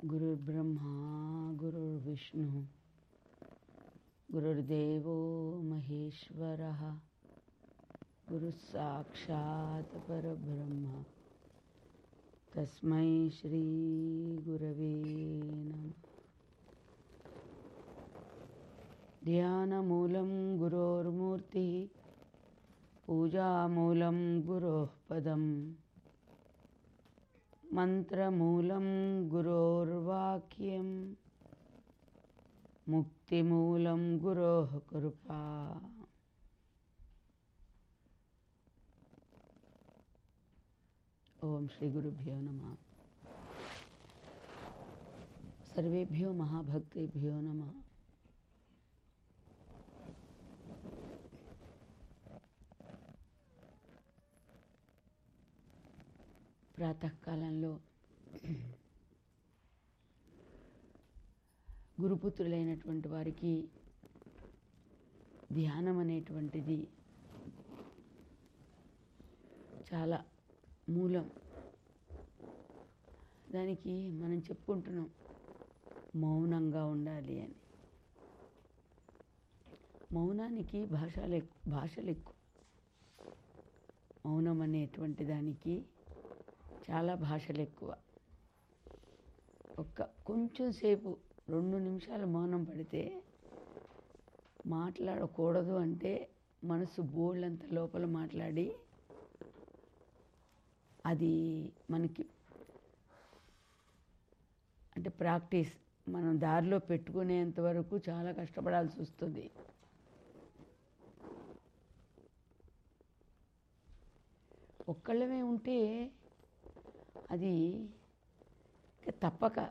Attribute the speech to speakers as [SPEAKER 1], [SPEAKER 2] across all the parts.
[SPEAKER 1] गुरुर्ब्रह्मा गुरुर्विष्णुः गुरुर्देवो महेश्वरः गुरुः साक्षात् परब्रह्म तस्मै श्रीगुरवे नमः ध्यानमूलं गुरोर्मूर्तिः पूजामूलं गुरोः पदम् मन्त्रमूलं गुरोर्वाक्यं मुक्तिमूलं गुरोः कृपा ॐ श्रीगुरुभ्यो नमः सर्वेभ्यो महाभक्तेभ्यो नमः ప్రాతకాలంలో గురుపుత్రులైనటువంటి వారికి ధ్యానం అనేటువంటిది చాలా మూలం దానికి మనం చెప్పుకుంటున్నాం మౌనంగా ఉండాలి అని మౌనానికి భాషలు ఎక్కు భాషలు ఎక్కువ మౌనం అనేటువంటి దానికి చాలా భాషలు ఎక్కువ ఒక్క కొంచెం సేపు రెండు నిమిషాలు మౌనం పడితే మాట్లాడకూడదు అంటే మనసు బోళ్ళంత లోపల మాట్లాడి అది మనకి అంటే ప్రాక్టీస్ మనం దారిలో పెట్టుకునేంత వరకు చాలా కష్టపడాల్సి వస్తుంది ఒక్కళ్ళమే ఉంటే అది తప్పక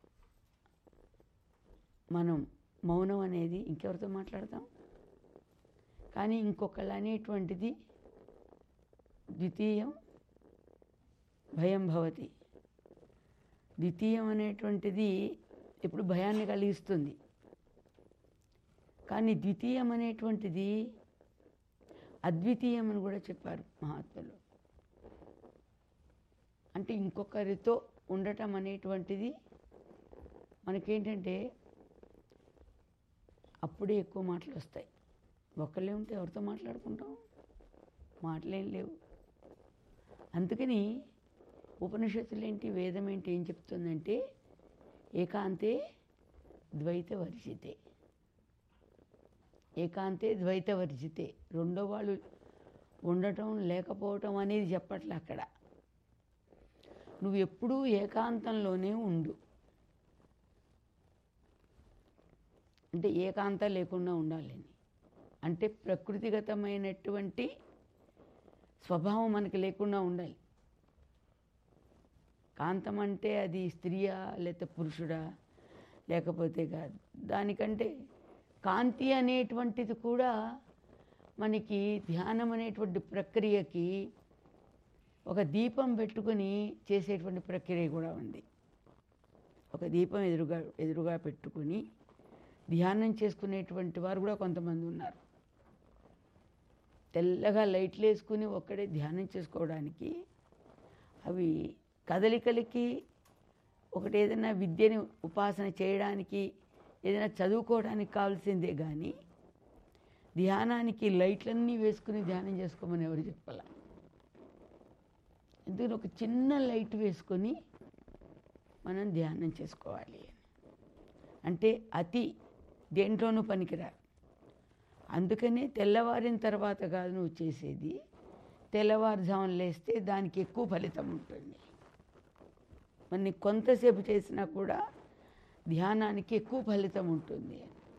[SPEAKER 1] మనం మౌనం అనేది ఇంకెవరితో మాట్లాడతాం కానీ ఇంకొకళ్ళు అనేటువంటిది ద్వితీయం భయం భవతి ద్వితీయం అనేటువంటిది ఇప్పుడు భయాన్ని కలిగిస్తుంది కానీ ద్వితీయం అనేటువంటిది అద్వితీయం అని కూడా చెప్పారు మహాత్ములు అంటే ఇంకొకరితో ఉండటం అనేటువంటిది మనకేంటంటే అప్పుడే ఎక్కువ మాటలు వస్తాయి ఒక్కళ్ళే ఉంటే ఎవరితో మాట్లాడుకుంటాం మాటలేం లేవు అందుకని ఉపనిషత్తులు ఏంటి వేదం ఏంటి ఏం చెప్తుందంటే ఏకాంతే ద్వైత వర్జితే ఏకాంతే ద్వైత వర్జితే రెండో వాళ్ళు ఉండటం లేకపోవటం అనేది చెప్పట్లే అక్కడ నువ్వు ఎప్పుడూ ఏకాంతంలోనే ఉండు అంటే ఏకాంతం లేకుండా ఉండాలని అంటే ప్రకృతిగతమైనటువంటి స్వభావం మనకి లేకుండా ఉండాలి కాంతం అంటే అది స్త్రీయా లేకపోతే పురుషుడా లేకపోతే కాదు దానికంటే కాంతి అనేటువంటిది కూడా మనకి ధ్యానం అనేటువంటి ప్రక్రియకి ఒక దీపం పెట్టుకుని చేసేటువంటి ప్రక్రియ కూడా ఉంది ఒక దీపం ఎదురుగా ఎదురుగా పెట్టుకుని ధ్యానం చేసుకునేటువంటి వారు కూడా కొంతమంది ఉన్నారు తెల్లగా లైట్లు వేసుకుని ఒక్కడే ధ్యానం చేసుకోవడానికి అవి కదలికలకి ఒకటి ఏదైనా విద్యని ఉపాసన చేయడానికి ఏదైనా చదువుకోవడానికి కావాల్సిందే కానీ ధ్యానానికి లైట్లన్నీ వేసుకుని ధ్యానం చేసుకోమని ఎవరు చెప్పాల ఎందుకని ఒక చిన్న లైట్ వేసుకొని మనం ధ్యానం చేసుకోవాలి అని అంటే అతి దేంట్లోనూ పనికిరాదు అందుకనే తెల్లవారిన తర్వాత కాదు నువ్వు చేసేది తెల్లవారుజామున లేస్తే దానికి ఎక్కువ ఫలితం ఉంటుంది మరి కొంతసేపు చేసినా కూడా ధ్యానానికి ఎక్కువ ఫలితం ఉంటుంది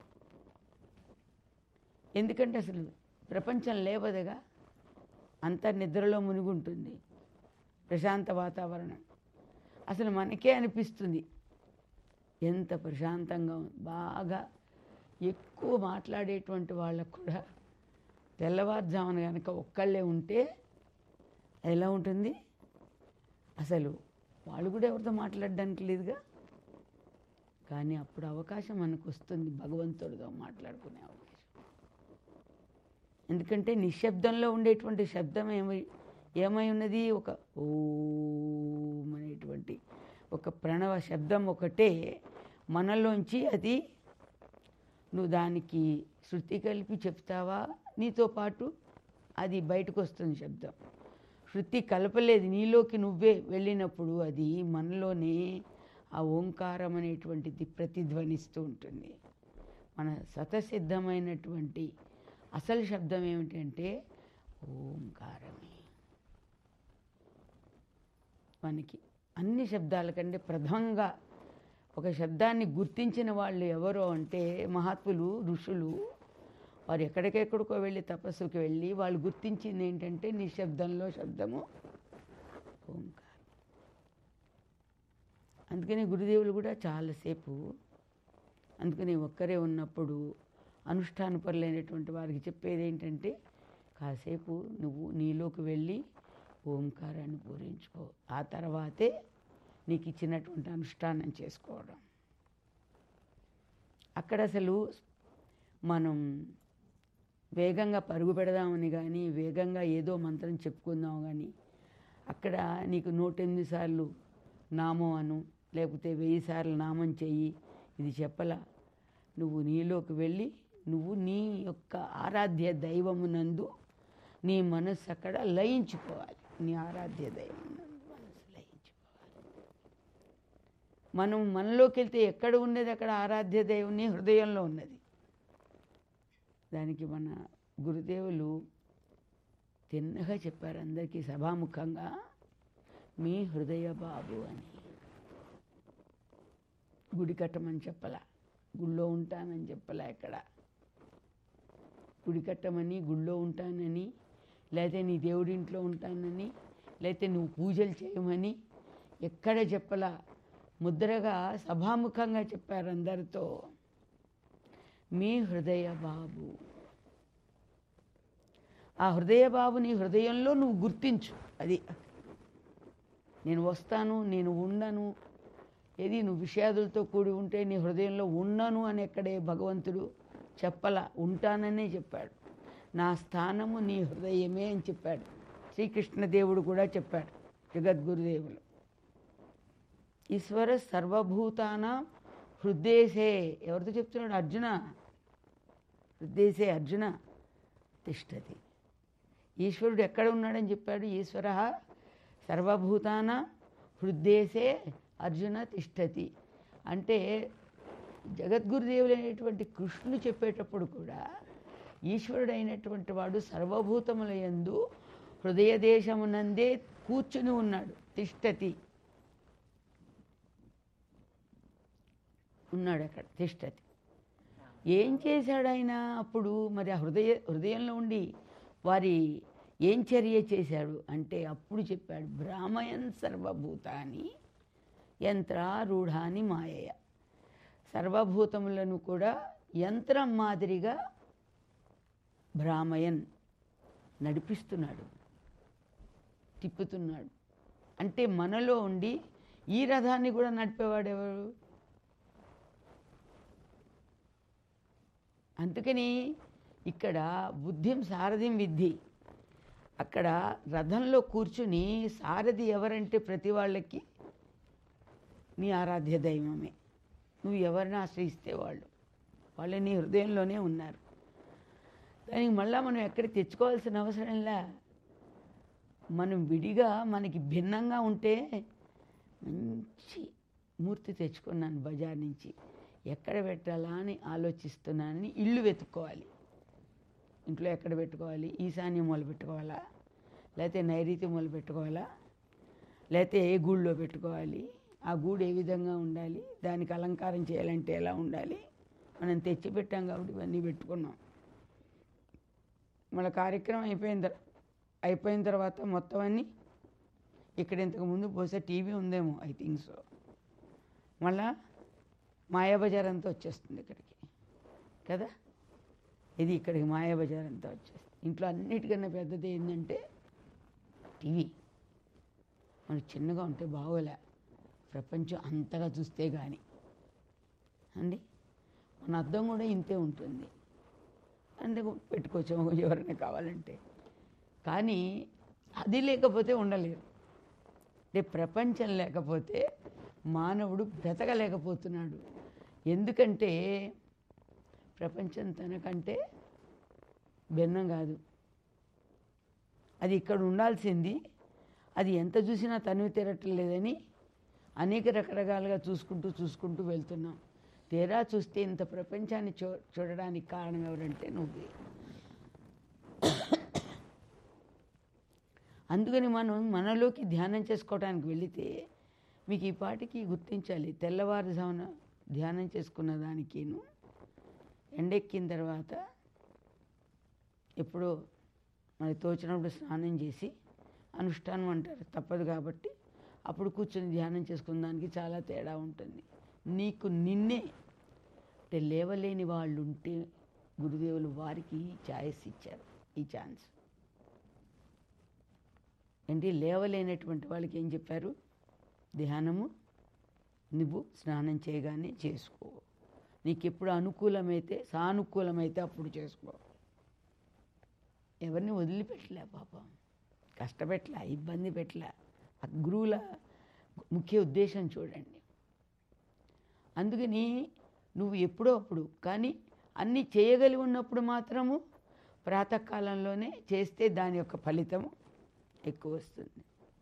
[SPEAKER 1] ఎందుకంటే అసలు ప్రపంచం లేవదగా అంత నిద్రలో మునిగుంటుంది ప్రశాంత వాతావరణం అసలు మనకే అనిపిస్తుంది ఎంత ప్రశాంతంగా బాగా ఎక్కువ మాట్లాడేటువంటి వాళ్ళకు కూడా తెల్లవారుజామున కనుక ఒక్కళ్ళే ఉంటే ఎలా ఉంటుంది అసలు వాళ్ళు కూడా ఎవరితో మాట్లాడడానికి లేదుగా కానీ అప్పుడు అవకాశం మనకు వస్తుంది భగవంతుడితో మాట్లాడుకునే అవకాశం ఎందుకంటే నిశ్శబ్దంలో ఉండేటువంటి శబ్దం ఏమై ఏమై ఉన్నది ఒక ఓం అనేటువంటి ఒక ఒక ప్రణవ శబ్దం ఒకటే మనలోంచి అది నువ్వు దానికి శృతి కలిపి చెప్తావా నీతో పాటు అది బయటకు వస్తుంది శబ్దం శృతి కలపలేదు నీలోకి నువ్వే వెళ్ళినప్పుడు అది మనలోనే ఆ ఓంకారం అనేటువంటిది ప్రతిధ్వనిస్తూ ఉంటుంది మన స్వతసిద్ధమైనటువంటి అసలు శబ్దం ఏమిటంటే ఓంకారమే మనకి అన్ని శబ్దాల కంటే ప్రథమంగా ఒక శబ్దాన్ని గుర్తించిన వాళ్ళు ఎవరో అంటే మహాత్ములు ఋషులు వారు ఎక్కడికెక్కడికో వెళ్ళి తపస్సుకి వెళ్ళి వాళ్ళు గుర్తించింది ఏంటంటే నిశ్శబ్దంలో శబ్దము ఓంకారం అందుకని గురుదేవులు కూడా చాలాసేపు అందుకని ఒక్కరే ఉన్నప్పుడు అనుష్ఠాన పరులైనటువంటి వారికి చెప్పేది ఏంటంటే కాసేపు నువ్వు నీలోకి వెళ్ళి ఓంకారాన్ని పూరించుకో ఆ తర్వాతే నీకు ఇచ్చినటువంటి అనుష్ఠానం చేసుకోవడం అక్కడ అసలు మనం వేగంగా పరుగు పెడదామని కానీ వేగంగా ఏదో మంత్రం చెప్పుకుందాం కానీ అక్కడ నీకు నూట ఎనిమిది సార్లు నామం అను లేకపోతే వెయ్యి సార్లు నామం చెయ్యి ఇది చెప్పలా నువ్వు నీలోకి వెళ్ళి నువ్వు నీ యొక్క ఆరాధ్య దైవమునందు నీ మనస్సు అక్కడ లయించుకోవాలి నీ ఆరాధ్య దైవమునందు మనసు లయించుకోవాలి మనం మనలోకి వెళ్తే ఎక్కడ ఉన్నది అక్కడ ఆరాధ్య దైవుని హృదయంలో ఉన్నది దానికి మన గురుదేవులు తిన్నగా చెప్పారు అందరికీ సభాముఖంగా మీ హృదయ బాబు అని గుడి కట్టమని చెప్పలా గుళ్ళో ఉంటానని చెప్పలా ఎక్కడ గుడి కట్టమని గుళ్ళో ఉంటానని లేకపోతే నీ దేవుడింట్లో ఉంటానని లేకపోతే నువ్వు పూజలు చేయమని ఎక్కడ చెప్పలా ముద్రగా సభాముఖంగా చెప్పారు అందరితో మీ హృదయ బాబు ఆ హృదయ బాబుని హృదయంలో నువ్వు గుర్తించు అది నేను వస్తాను నేను ఉండను ఏది నువ్వు విషయాదులతో కూడి ఉంటే నీ హృదయంలో ఉన్నాను అని ఎక్కడే భగవంతుడు చెప్పలా ఉంటాననే చెప్పాడు నా స్థానము నీ హృదయమే అని చెప్పాడు శ్రీకృష్ణదేవుడు కూడా చెప్పాడు జగద్గురుదేవులు ఈశ్వర సర్వభూతాన హృదయసే ఎవరితో చెప్తున్నాడు అర్జున హృదయసే అర్జున తిష్టతి ఈశ్వరుడు ఎక్కడ ఉన్నాడని చెప్పాడు ఈశ్వర సర్వభూతాన హృదయసే అర్జున తిష్టతి అంటే జగద్గురుదేవులైనటువంటి కృష్ణుడు చెప్పేటప్పుడు కూడా ఈశ్వరుడైనటువంటి వాడు సర్వభూతముల యందు హృదయ దేశమునందే కూర్చుని ఉన్నాడు తిష్టతి ఉన్నాడు అక్కడ తిష్టతి ఏం చేశాడు ఆయన అప్పుడు మరి ఆ హృదయ హృదయంలో ఉండి వారి ఏం చర్య చేశాడు అంటే అప్పుడు చెప్పాడు బ్రాహ్మయన్ సర్వభూతాన్ని యంత్రారూఢాని మాయయ సర్వభూతములను కూడా యంత్రం మాదిరిగా భ్రామయన్ నడిపిస్తున్నాడు తిప్పుతున్నాడు అంటే మనలో ఉండి ఈ రథాన్ని కూడా నడిపేవాడు ఎవరు అందుకని ఇక్కడ బుద్ధిం సారథిం విద్ధి అక్కడ రథంలో కూర్చుని సారథి ఎవరంటే ప్రతి వాళ్ళకి నీ ఆరాధ్య దైవమే నువ్వు ఎవరిని ఆశ్రయిస్తే వాళ్ళు వాళ్ళు నీ హృదయంలోనే ఉన్నారు దానికి మళ్ళా మనం ఎక్కడ తెచ్చుకోవాల్సిన అవసరంలా మనం విడిగా మనకి భిన్నంగా ఉంటే మంచి మూర్తి తెచ్చుకున్నాను బజార్ నుంచి ఎక్కడ పెట్టాలా అని ఆలోచిస్తున్నానని ఇల్లు వెతుక్కోవాలి ఇంట్లో ఎక్కడ పెట్టుకోవాలి ఈశాన్యం మొదలు పెట్టుకోవాలా లేకపోతే నైరుతి మొదలు పెట్టుకోవాలా లేకపోతే ఏ గూళ్ళో పెట్టుకోవాలి ఆ గూడు ఏ విధంగా ఉండాలి దానికి అలంకారం చేయాలంటే ఎలా ఉండాలి మనం తెచ్చి పెట్టాం కాబట్టి ఇవన్నీ పెట్టుకున్నాం మన కార్యక్రమం అయిపోయిన తర్ అయిపోయిన తర్వాత మొత్తం అన్నీ ఇక్కడ ఇంతకు ముందు బహుశా టీవీ ఉందేమో ఐ థింక్ సో మళ్ళా మాయాబజార్ అంతా వచ్చేస్తుంది ఇక్కడికి కదా ఇది ఇక్కడికి మాయాబజార్ అంతా వచ్చేస్తుంది ఇంట్లో అన్నిటికన్నా పెద్దది ఏంటంటే టీవీ మనకు చిన్నగా ఉంటే బాగోలే ప్రపంచం అంతగా చూస్తే కానీ అండి మన అర్థం కూడా ఇంతే ఉంటుంది అంటే పెట్టుకోవచ్చు ఎవరైనా కావాలంటే కానీ అది లేకపోతే ఉండలేరు అంటే ప్రపంచం లేకపోతే మానవుడు బ్రతకలేకపోతున్నాడు ఎందుకంటే ప్రపంచం తనకంటే భిన్నం కాదు అది ఇక్కడ ఉండాల్సింది అది ఎంత చూసినా తనివి తీరట్లేదని అనేక రకరకాలుగా చూసుకుంటూ చూసుకుంటూ వెళ్తున్నాం తీరా చూస్తే ఇంత ప్రపంచాన్ని చూ చూడడానికి కారణం ఎవరంటే నువ్వే అందుకని మనం మనలోకి ధ్యానం చేసుకోవడానికి వెళితే మీకు ఈ పాటికి గుర్తించాలి తెల్లవారుజామున ధ్యానం చేసుకున్న దానికిను ఎండెక్కిన తర్వాత ఎప్పుడో మనకి తోచినప్పుడు స్నానం చేసి అనుష్ఠానం అంటారు తప్పదు కాబట్టి అప్పుడు కూర్చొని ధ్యానం చేసుకున్న దానికి చాలా తేడా ఉంటుంది నీకు నిన్నే అంటే లేవలేని వాళ్ళు ఉంటే గురుదేవులు వారికి ఛాయిస్ ఇచ్చారు ఈ ఛాన్స్ ఏంటి లేవలేనటువంటి వాళ్ళకి ఏం చెప్పారు ధ్యానము నువ్వు స్నానం చేయగానే చేసుకో నీకు ఎప్పుడు అనుకూలమైతే సానుకూలమైతే అప్పుడు చేసుకో ఎవరిని వదిలిపెట్టలే పాపం కష్టపెట్టలే ఇబ్బంది పెట్టలే ఆ గురువుల ముఖ్య ఉద్దేశం చూడండి అందుకని నువ్వు ఎప్పుడో అప్పుడు కానీ అన్నీ చేయగలిగి ఉన్నప్పుడు మాత్రము ప్రాతకాలంలోనే చేస్తే దాని యొక్క ఫలితము ఎక్కువ వస్తుంది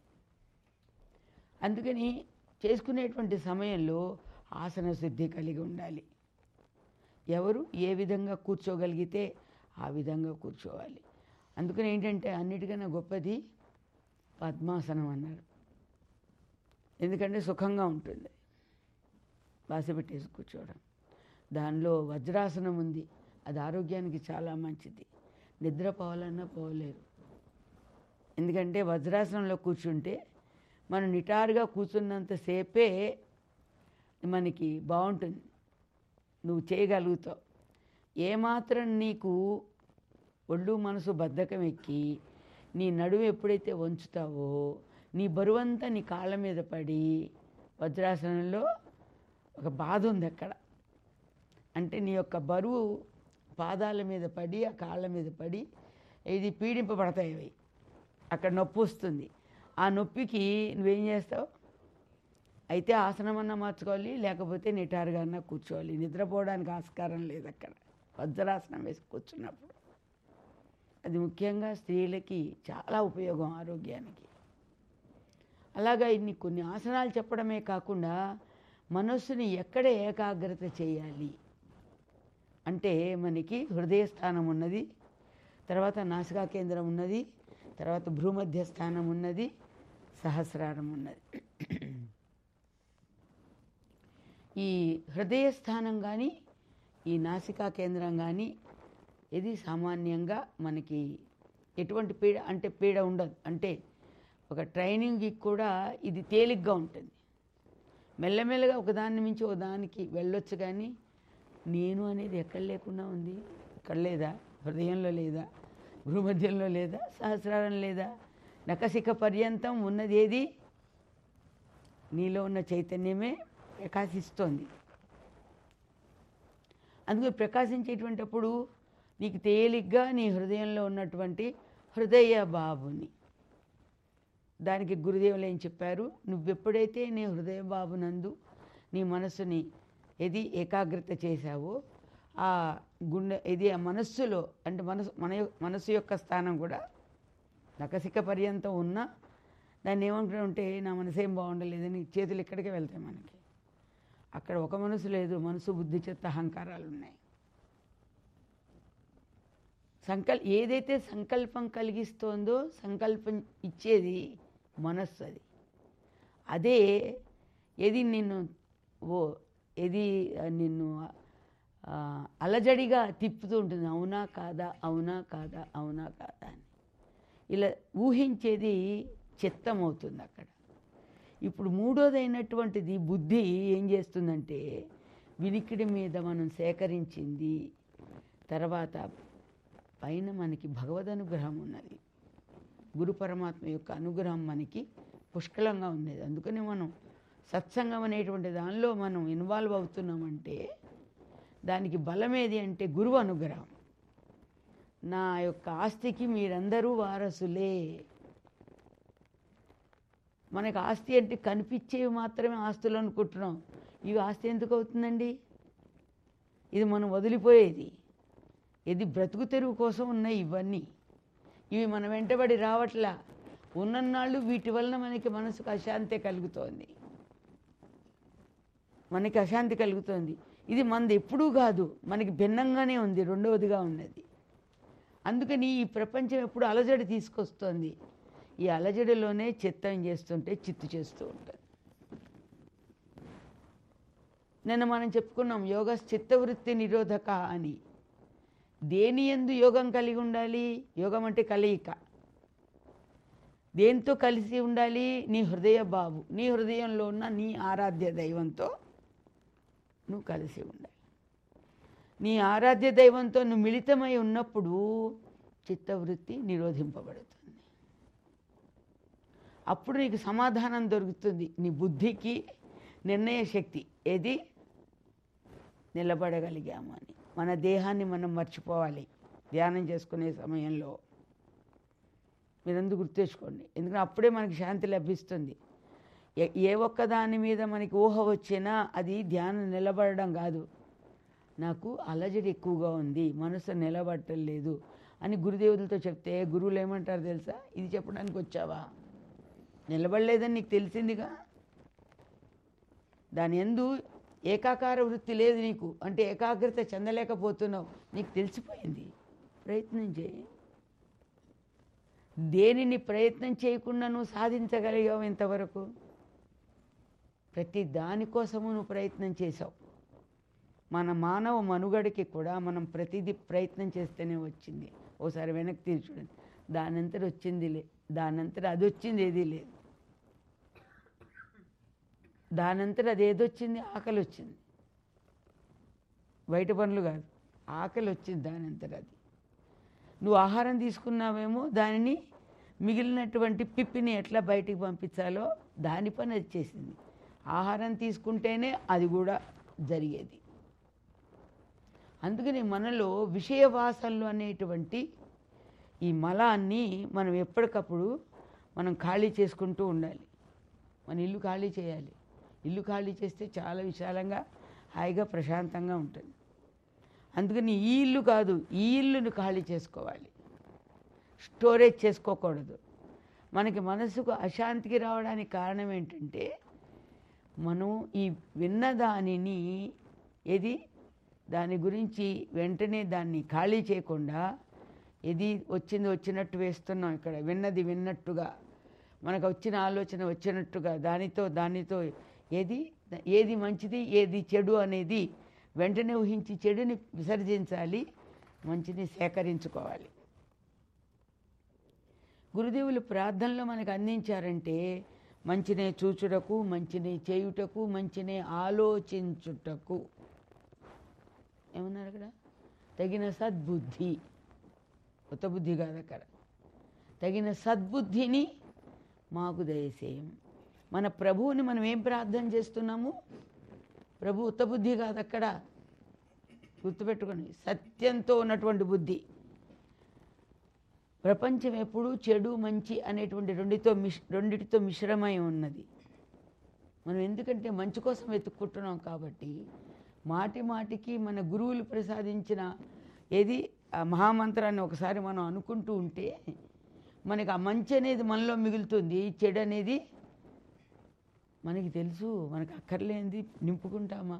[SPEAKER 1] అందుకని చేసుకునేటువంటి సమయంలో ఆసన శుద్ధి కలిగి ఉండాలి ఎవరు ఏ విధంగా కూర్చోగలిగితే ఆ విధంగా కూర్చోవాలి అందుకని ఏంటంటే అన్నిటికన్నా గొప్పది పద్మాసనం అన్నారు ఎందుకంటే సుఖంగా ఉంటుంది బాస పెట్టేసి కూర్చోవడం దానిలో వజ్రాసనం ఉంది అది ఆరోగ్యానికి చాలా మంచిది నిద్ర పోవాలన్నా పోలేరు ఎందుకంటే వజ్రాసనంలో కూర్చుంటే మనం నిటారుగా కూర్చున్నంతసేపే మనకి బాగుంటుంది నువ్వు చేయగలుగుతావు ఏమాత్రం నీకు ఒళ్ళు మనసు బద్ధకం ఎక్కి నీ నడుము ఎప్పుడైతే వంచుతావో నీ బరువంతా నీ కాళ్ళ మీద పడి వజ్రాసనంలో ఒక బాధ ఉంది అక్కడ అంటే నీ యొక్క బరువు పాదాల మీద పడి ఆ కాళ్ళ మీద పడి ఇది పీడింపబడతాయి అవి అక్కడ నొప్పి వస్తుంది ఆ నొప్పికి నువ్వేం చేస్తావు అయితే ఆసనం అన్నా మార్చుకోవాలి లేకపోతే నిటారుగా అన్నా కూర్చోవాలి నిద్రపోవడానికి ఆస్కారం లేదు అక్కడ వజ్రాసనం వేసి కూర్చున్నప్పుడు అది ముఖ్యంగా స్త్రీలకి చాలా ఉపయోగం ఆరోగ్యానికి అలాగా ఇన్ని కొన్ని ఆసనాలు చెప్పడమే కాకుండా మనస్సుని ఎక్కడ ఏకాగ్రత చేయాలి అంటే మనకి హృదయ స్థానం ఉన్నది తర్వాత నాసికా కేంద్రం ఉన్నది తర్వాత భ్రూమధ్య స్థానం ఉన్నది సహస్రారం ఉన్నది ఈ హృదయ స్థానం కానీ ఈ నాసికా కేంద్రం కానీ ఇది సామాన్యంగా మనకి ఎటువంటి పీడ అంటే పీడ ఉండదు అంటే ఒక ట్రైనింగ్కి కూడా ఇది తేలిగ్గా ఉంటుంది మెల్లమెల్లగా ఒకదాన్ని మించి ఒకదానికి వెళ్ళొచ్చు కానీ నేను అనేది ఎక్కడ లేకుండా ఉంది ఇక్కడ లేదా హృదయంలో లేదా భూమధ్యంలో లేదా సహస్రారం లేదా నకసిక పర్యంతం ఉన్నది ఏది నీలో ఉన్న చైతన్యమే ప్రకాశిస్తోంది అందుకే ప్రకాశించేటువంటిప్పుడు నీకు తేలిగ్గా నీ హృదయంలో ఉన్నటువంటి హృదయ బాబుని దానికి గురుదేవులు ఏం చెప్పారు నువ్వెప్పుడైతే నీ హృదయ బాబునందు నీ మనసుని ఏది ఏకాగ్రత చేశావో ఆ గుండె ఇది ఆ మనస్సులో అంటే మనసు మన యొ- మనస్సు యొక్క స్థానం కూడా నకసిక పర్యంతం ఉన్నా దాన్ని ఏమనుకుంటే నా మనసు ఏం బాగుండలేదని చేతులు ఇక్కడికే వెళ్తాయి మనకి అక్కడ ఒక మనసు లేదు మనసు బుద్ధి చెత్త అహంకారాలు ఉన్నాయి సంకల్ ఏదైతే సంకల్పం కలిగిస్తోందో సంకల్పం ఇచ్చేది మనస్సు అది అదే ఏది నిన్ను ఓ ఏది ఆ, నిన్ను ఆ, అలజడిగా తిప్పుతూ ఉంటుంది అవునా కాదా అవునా కాదా అవునా కాదా అని ఇలా ఊహించేది చిత్తం అవుతుంది అక్కడ ఇప్పుడు మూడోదైనటువంటిది బుద్ధి ఏం చేస్తుందంటే వినికిడి మీద మనం సేకరించింది తర్వాత పైన మనకి భగవద్ అనుగ్రహం ఉన్నది గురు పరమాత్మ యొక్క అనుగ్రహం మనకి పుష్కలంగా ఉన్నది అందుకని మనం సత్సంగం అనేటువంటి దానిలో మనం ఇన్వాల్వ్ అవుతున్నామంటే దానికి బలమేది అంటే గురువు అనుగ్రహం నా యొక్క ఆస్తికి మీరందరూ వారసులే మనకి ఆస్తి అంటే కనిపించేవి మాత్రమే ఆస్తులు అనుకుంటున్నాం ఇవి ఆస్తి ఎందుకు అవుతుందండి ఇది మనం వదిలిపోయేది ఇది బ్రతుకు తెరువు కోసం ఉన్నాయి ఇవన్నీ ఇవి మన వెంటబడి రావట్లా ఉన్నన్నాళ్ళు వీటి వలన మనకి మనసుకు అశాంతి కలుగుతోంది మనకి అశాంతి కలుగుతోంది ఇది మనది ఎప్పుడూ కాదు మనకి భిన్నంగానే ఉంది రెండవదిగా ఉన్నది అందుకని ఈ ప్రపంచం ఎప్పుడు అలజడి తీసుకొస్తోంది ఈ అలజడిలోనే చిత్తం చేస్తుంటే చిత్తు చేస్తూ ఉంటుంది నిన్న మనం చెప్పుకున్నాం యోగ చిత్తవృత్తి నిరోధక అని దేని ఎందు యోగం కలిగి ఉండాలి యోగం అంటే కలయిక దేంతో కలిసి ఉండాలి నీ హృదయ బాబు నీ హృదయంలో ఉన్న నీ ఆరాధ్య దైవంతో నువ్వు కలిసి ఉండాలి నీ ఆరాధ్య దైవంతో నువ్వు మిళితమై ఉన్నప్పుడు చిత్తవృత్తి నిరోధింపబడుతుంది అప్పుడు నీకు సమాధానం దొరుకుతుంది నీ బుద్ధికి నిర్ణయ శక్తి ఏది నిలబడగలిగాము అని మన దేహాన్ని మనం మర్చిపోవాలి ధ్యానం చేసుకునే సమయంలో మీరందరూ గుర్తెచ్చుకోండి ఎందుకంటే అప్పుడే మనకి శాంతి లభిస్తుంది ఏ- ఏ ఒక్క దాని మీద మనకి ఊహ వచ్చినా అది ధ్యానం నిలబడడం కాదు నాకు అలజడి ఎక్కువగా ఉంది మనసు నిలబడటం లేదు అని గురుదేవులతో చెప్తే గురువులు ఏమంటారు తెలుసా ఇది చెప్పడానికి వచ్చావా నిలబడలేదని నీకు తెలిసిందిగా దాని ఎందు ఏకాకార వృత్తి లేదు నీకు అంటే ఏకాగ్రత చెందలేకపోతున్నావు నీకు తెలిసిపోయింది ప్రయత్నం చేయి దేనిని ప్రయత్నం చేయకుండా నువ్వు సాధించగలిగావు ఇంతవరకు ప్రతి దానికోసము నువ్వు ప్రయత్నం చేసావు మన మానవ మనుగడకి కూడా మనం ప్రతిదీ ప్రయత్నం చేస్తేనే వచ్చింది ఓసారి వెనక్కి తిరిగి చూడండి దానంతట వచ్చింది లే దానంతట అది వచ్చింది ఏదీ లేదు దానంతట అది ఏదొచ్చింది ఆకలి వచ్చింది బయట పనులు కాదు ఆకలి వచ్చింది దానంతట అది నువ్వు ఆహారం తీసుకున్నావేమో దానిని మిగిలినటువంటి పిప్పిని ఎట్లా బయటికి పంపించాలో దాని పని అది చేసింది ఆహారం తీసుకుంటేనే అది కూడా జరిగేది అందుకని మనలో విషయ వాసనలు అనేటువంటి ఈ మలాన్ని మనం ఎప్పటికప్పుడు మనం ఖాళీ చేసుకుంటూ ఉండాలి మన ఇల్లు ఖాళీ చేయాలి ఇల్లు ఖాళీ చేస్తే చాలా విశాలంగా హాయిగా ప్రశాంతంగా ఉంటుంది అందుకని ఈ ఇల్లు కాదు ఈ ఇల్లును ఖాళీ చేసుకోవాలి స్టోరేజ్ చేసుకోకూడదు మనకి మనసుకు అశాంతికి రావడానికి కారణం ఏంటంటే మనం ఈ విన్న దానిని ఏది దాని గురించి వెంటనే దాన్ని ఖాళీ చేయకుండా ఇది వచ్చింది వచ్చినట్టు వేస్తున్నాం ఇక్కడ విన్నది విన్నట్టుగా మనకు వచ్చిన ఆలోచన వచ్చినట్టుగా దానితో దానితో ఏది ఏది మంచిది ఏది చెడు అనేది వెంటనే ఊహించి చెడుని విసర్జించాలి మంచిని సేకరించుకోవాలి గురుదేవులు ప్రార్థనలో మనకు అందించారంటే మంచినే చూచుటకు మంచినే చేయుటకు మంచినే ఆలోచించుటకు ఏమన్నారు అక్కడ తగిన సద్బుద్ధి కొత్త బుద్ధి కాదు అక్కడ తగిన సద్బుద్ధిని మాకు దయచేయం మన ప్రభువుని మనం ఏం ప్రార్థన చేస్తున్నాము ప్రభు ఉత్త బుద్ధి కాదు అక్కడ గుర్తుపెట్టుకోండి సత్యంతో ఉన్నటువంటి బుద్ధి ప్రపంచం ఎప్పుడూ చెడు మంచి అనేటువంటి రెండితో మిష్ రెండిటితో మిశ్రమై ఉన్నది మనం ఎందుకంటే మంచి కోసం వెతుక్కుంటున్నాం కాబట్టి మాటి మాటికి మన గురువులు ప్రసాదించిన ఏది ఆ మహామంత్రాన్ని ఒకసారి మనం అనుకుంటూ ఉంటే మనకి ఆ మంచి అనేది మనలో మిగులుతుంది చెడు అనేది మనకి తెలుసు మనకు అక్కర్లేనిది నింపుకుంటామా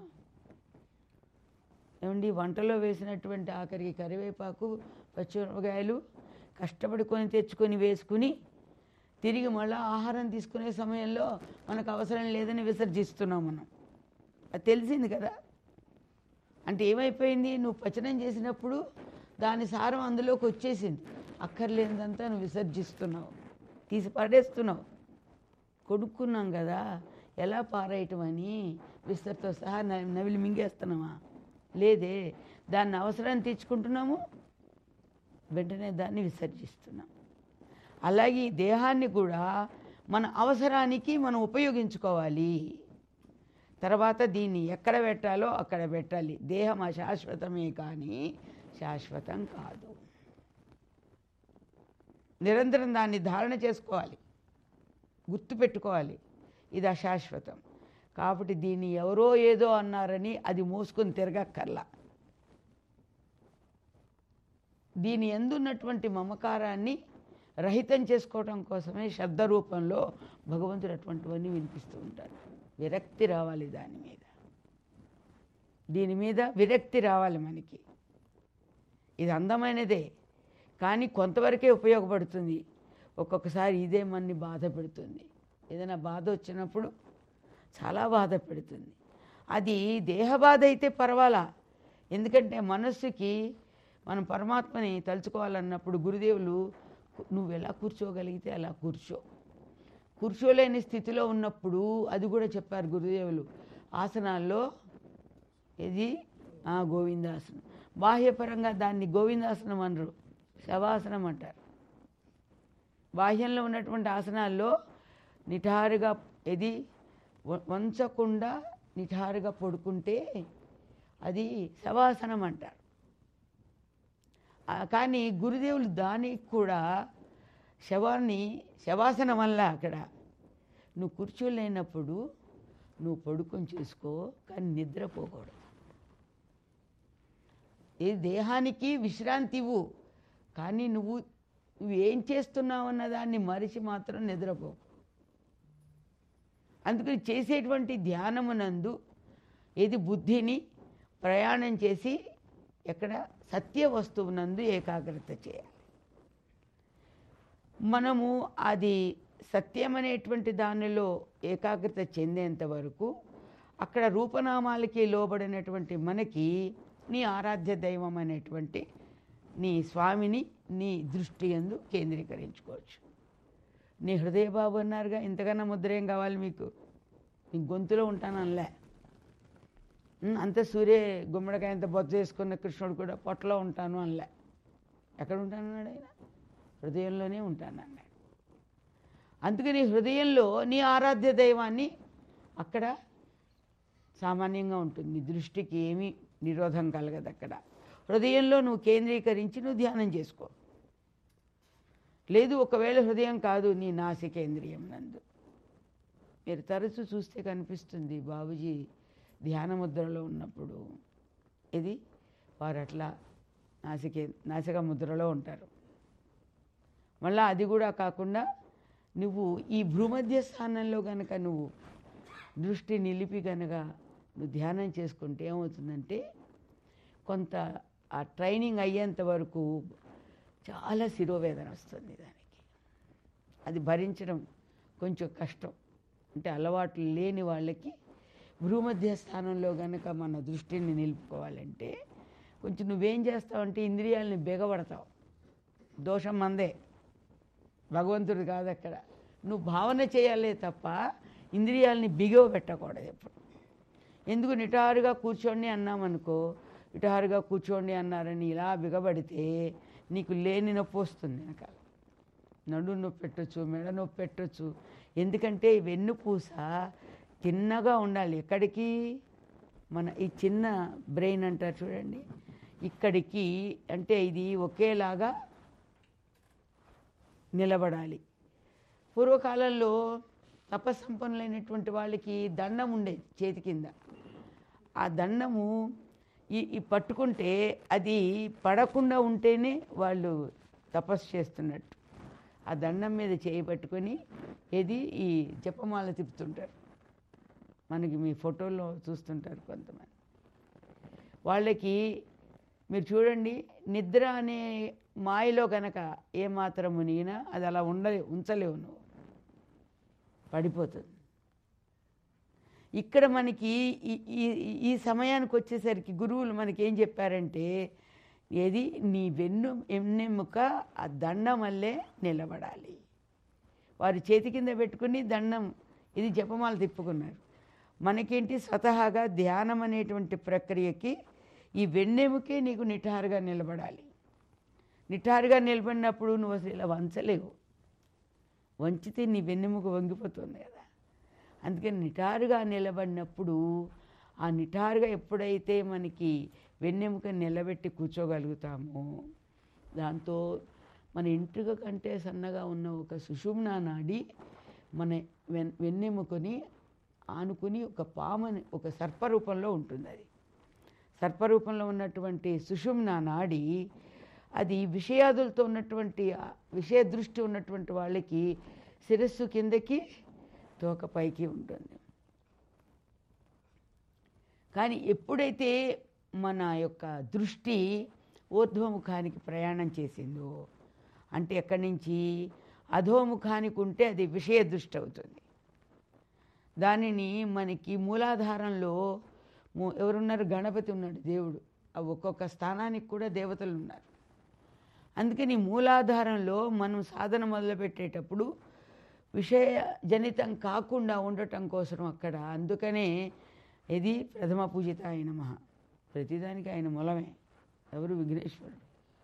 [SPEAKER 1] ఏమండి వంటలో వేసినటువంటి ఆఖరికి కరివేపాకు పచ్చిమిరపకాయలు కష్టపడి కొని తెచ్చుకొని వేసుకుని తిరిగి మళ్ళీ ఆహారం తీసుకునే సమయంలో మనకు అవసరం లేదని విసర్జిస్తున్నాం మనం అది తెలిసింది కదా అంటే ఏమైపోయింది నువ్వు పచనం చేసినప్పుడు దాని సారం అందులోకి వచ్చేసింది అక్కర్లేనిదంతా నువ్వు విసర్జిస్తున్నావు తీసి పడేస్తున్నావు కొనుక్కున్నాం కదా ఎలా పారేయటం అని విస్తరితో సహా న- నవిలి మింగేస్తున్నామా లేదే దాన్ని అవసరాన్ని తెచ్చుకుంటున్నాము వెంటనే దాన్ని విసర్జిస్తున్నాం అలాగే ఈ దేహాన్ని కూడా మన అవసరానికి మనం ఉపయోగించుకోవాలి తర్వాత దీన్ని ఎక్కడ పెట్టాలో అక్కడ పెట్టాలి దేహం అశాశ్వతమే కానీ శాశ్వతం కాదు నిరంతరం దాన్ని ధారణ చేసుకోవాలి గుర్తుపెట్టుకోవాలి ఇది అశాశ్వతం కాబట్టి దీన్ని ఎవరో ఏదో అన్నారని అది మోసుకొని తిరగక్కర్లా దీని ఎందున్నటువంటి మమకారాన్ని రహితం చేసుకోవటం కోసమే శబ్ద రూపంలో భగవంతుడు అటువంటివన్నీ వినిపిస్తూ ఉంటారు విరక్తి రావాలి దాని మీద దీని మీద విరక్తి రావాలి మనకి ఇది అందమైనదే కానీ కొంతవరకే ఉపయోగపడుతుంది ఒక్కొక్కసారి ఇదే మనని బాధ పెడుతుంది ఏదైనా బాధ వచ్చినప్పుడు చాలా బాధ పెడుతుంది అది దేహ బాధ అయితే పర్వాలా ఎందుకంటే మనస్సుకి మనం పరమాత్మని తలుచుకోవాలన్నప్పుడు గురుదేవులు నువ్వు ఎలా కూర్చోగలిగితే అలా కూర్చో కూర్చోలేని స్థితిలో ఉన్నప్పుడు అది కూడా చెప్పారు గురుదేవులు ఆసనాల్లో ఇది ఆ, గోవిందాసనం బాహ్యపరంగా దాన్ని గోవిందాసనం అనరు శవాసనం అంటారు బాహ్యంలో ఉన్నటువంటి ఆసనాల్లో నిఠారుగా ఇది వ- వంచకుండా నిఠారుగా పడుకుంటే అది శవాసనం అంటారు ఆ, కానీ గురుదేవులు దానికి కూడా శవాన్ని శవాసనం వల్ల అక్కడ నువ్వు కూర్చోలేనప్పుడు నువ్వు పడుకొని చేసుకో కానీ నిద్రపోకూడదు ఈ దేహానికి విశ్రాంతి ఇవ్వు కానీ నువ్వు నువ్వు ఏం చేస్తున్నావు అన్న దాన్ని మరిచి మాత్రం నిద్రపో అందుకని చేసేటువంటి ధ్యానమునందు ఏది బుద్ధిని ప్రయాణం చేసి ఎక్కడ సత్య వస్తువునందు ఏకాగ్రత చేయాలి మనము అది సత్యం అనేటువంటి దానిలో ఏకాగ్రత చెందేంత వరకు అక్కడ రూపనామాలకి లోబడినటువంటి మనకి నీ ఆరాధ్య దైవం అనేటువంటి నీ స్వామిని నీ దృష్టి ఎందు కేంద్రీకరించుకోవచ్చు నీ హృదయబాబు అన్నారుగా ఇంతకన్నా ముద్ర ఏం కావాలి మీకు నీ గొంతులో ఉంటాననిలే ఉమ్, అంత సూర్య గుమ్మడికాయ అంత బొత్త చేసుకున్న కృష్ణుడు కూడా పొట్టలో ఉంటాను అనలే ఎక్కడ ఉంటానన్నాడు ఆయన హృదయంలోనే ఉంటాను అన్నాడు అందుకని హృదయంలో నీ ఆరాధ్య దైవాన్ని అక్కడ సామాన్యంగా ఉంటుంది నీ దృష్టికి ఏమీ నిరోధం కలగదు అక్కడ హృదయంలో నువ్వు కేంద్రీకరించి నువ్వు ధ్యానం చేసుకో లేదు ఒకవేళ హృదయం కాదు నీ నాసికేంద్రియం నందు మీరు తరచు చూస్తే కనిపిస్తుంది బాబుజీ ధ్యాన ముద్రలో ఉన్నప్పుడు ఇది వారు అట్లా నాసికే నాసిక ముద్రలో ఉంటారు మళ్ళా అది కూడా కాకుండా నువ్వు ఈ భూమధ్య స్థానంలో కనుక నువ్వు దృష్టి నిలిపి కనుక నువ్వు ధ్యానం చేసుకుంటే ఏమవుతుందంటే కొంత ఆ ట్రైనింగ్ అయ్యేంత వరకు చాలా శిరోవేదన వస్తుంది దానికి అది భరించడం కొంచెం కష్టం అంటే అలవాట్లు లేని వాళ్ళకి భూమధ్య స్థానంలో కనుక మన దృష్టిని నిలుపుకోవాలంటే కొంచెం నువ్వేం చేస్తావంటే ఇంద్రియాలని బిగబడతావు దోషం మందే భగవంతుడు కాదు అక్కడ నువ్వు భావన చేయాలే తప్ప ఇంద్రియాలని బిగవ పెట్టకూడదు ఎప్పుడు ఎందుకు నిటారుగా కూర్చోండి అన్నామనుకో నిటారుగా కూర్చోండి అన్నారని ఇలా బిగబడితే నీకు లేని నొప్పి వస్తుంది వెనకాల నడు నొప్పి పెట్టచ్చు మెడ నొప్పి పెట్టచ్చు ఎందుకంటే ఈ వెన్నుపూస తిన్నగా ఉండాలి ఎక్కడికి మన ఈ చిన్న బ్రెయిన్ అంటారు చూడండి ఇక్కడికి అంటే ఇది ఒకేలాగా నిలబడాలి పూర్వకాలంలో తపస్సంపన్నులైనటువంటి వాళ్ళకి దండం ఉండేది చేతి కింద ఆ దండము ఈ ఈ పట్టుకుంటే అది పడకుండా ఉంటేనే వాళ్ళు తపస్సు చేస్తున్నట్టు ఆ దండం మీద చేయి పట్టుకొని ఏది ఈ జపమాల తిప్పుతుంటారు మనకి మీ ఫోటోల్లో చూస్తుంటారు కొంతమంది వాళ్ళకి మీరు చూడండి నిద్ర అనే మాయలో కనుక ఏమాత్రం మునిగినా అది అలా ఉండలే ఉంచలేవు నువ్వు పడిపోతుంది ఇక్కడ మనకి ఈ ఈ- ఈ సమయానికి వచ్చేసరికి గురువులు మనకి ఏం చెప్పారంటే ఏది నీ వెన్ను ఎన్నెముక ఆ దండం వల్లే నిలబడాలి వారి చేతి కింద పెట్టుకుని దండం ఇది జపమాల తిప్పుకున్నారు మనకేంటి స్వతహాగా ధ్యానం అనేటువంటి ప్రక్రియకి ఈ వెన్నెముకే నీకు నిఠారుగా నిలబడాలి నిఠారుగా నిలబడినప్పుడు నువ్వు అసలు ఇలా వంచలేవు వంచితే నీ వెన్నెముక వంగిపోతుంది కదా అందుకని నిటారుగా నిలబడినప్పుడు ఆ నిటారుగా ఎప్పుడైతే మనకి వెన్నెముక నిలబెట్టి కూర్చోగలుగుతామో దాంతో మన ఇంట్రుక కంటే సన్నగా ఉన్న ఒక సుషుమ్నా నాడి మన వెన్ వెన్నెముకని ఆనుకుని ఒక పాముని ఒక సర్పరూపంలో ఉంటుంది అది సర్పరూపంలో ఉన్నటువంటి సుషుమ్న నాడి అది విషయాదులతో ఉన్నటువంటి ఆ విషయ దృష్టి ఉన్నటువంటి వాళ్ళకి శిరస్సు కిందకి తోక పైకి ఉంటుంది కానీ ఎప్పుడైతే మన యొక్క దృష్టి ఊర్ధ్వముఖానికి ప్రయాణం చేసిందో అంటే ఎక్కడి నుంచి అధోముఖానికి ఉంటే అది విషయ దృష్టి అవుతుంది దానిని మనకి మూలాధారంలో ము- ఎవరున్నారు గణపతి ఉన్నాడు దేవుడు ఆ ఒక్కొక్క స్థానానికి కూడా దేవతలు ఉన్నారు అందుకని మూలాధారంలో మనం సాధన మొదలుపెట్టేటప్పుడు విషయ జనితం కాకుండా ఉండటం కోసం అక్కడ అందుకనే ఇది ప్రథమ పూజిత ఆయన మహా ప్రతిదానికి ఆయన మూలమే ఎవరు విఘ్నేశ్వరుడు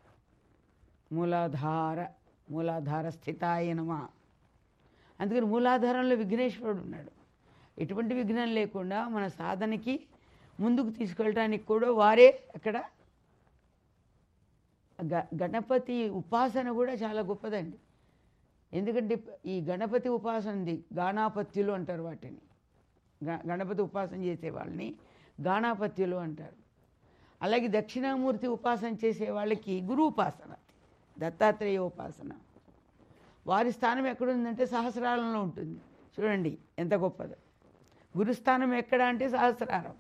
[SPEAKER 1] మూలాధార మూలాధార స్థితాయ నమ అందుకని మూలాధారంలో విఘ్నేశ్వరుడు ఉన్నాడు ఎటువంటి విఘ్నం లేకుండా మన సాధనకి ముందుకు తీసుకెళ్ళడానికి కూడా వారే అక్కడ గ గణపతి ఉపాసన కూడా చాలా గొప్పదండి ఎందుకంటే ఈ గణపతి ఉపాసన ఉంది గాణాపత్యులు అంటారు వాటిని గ- గణపతి ఉపాసన చేసే వాళ్ళని గాణాపత్యులు అంటారు అలాగే దక్షిణామూర్తి ఉపాసన చేసే వాళ్ళకి గురు ఉపాసన దత్తాత్రేయ ఉపాసన వారి స్థానం ఎక్కడుందంటే సహస్రారంలో ఉంటుంది చూడండి ఎంత గొప్పదో గురుస్థానం ఎక్కడ అంటే సహస్రారం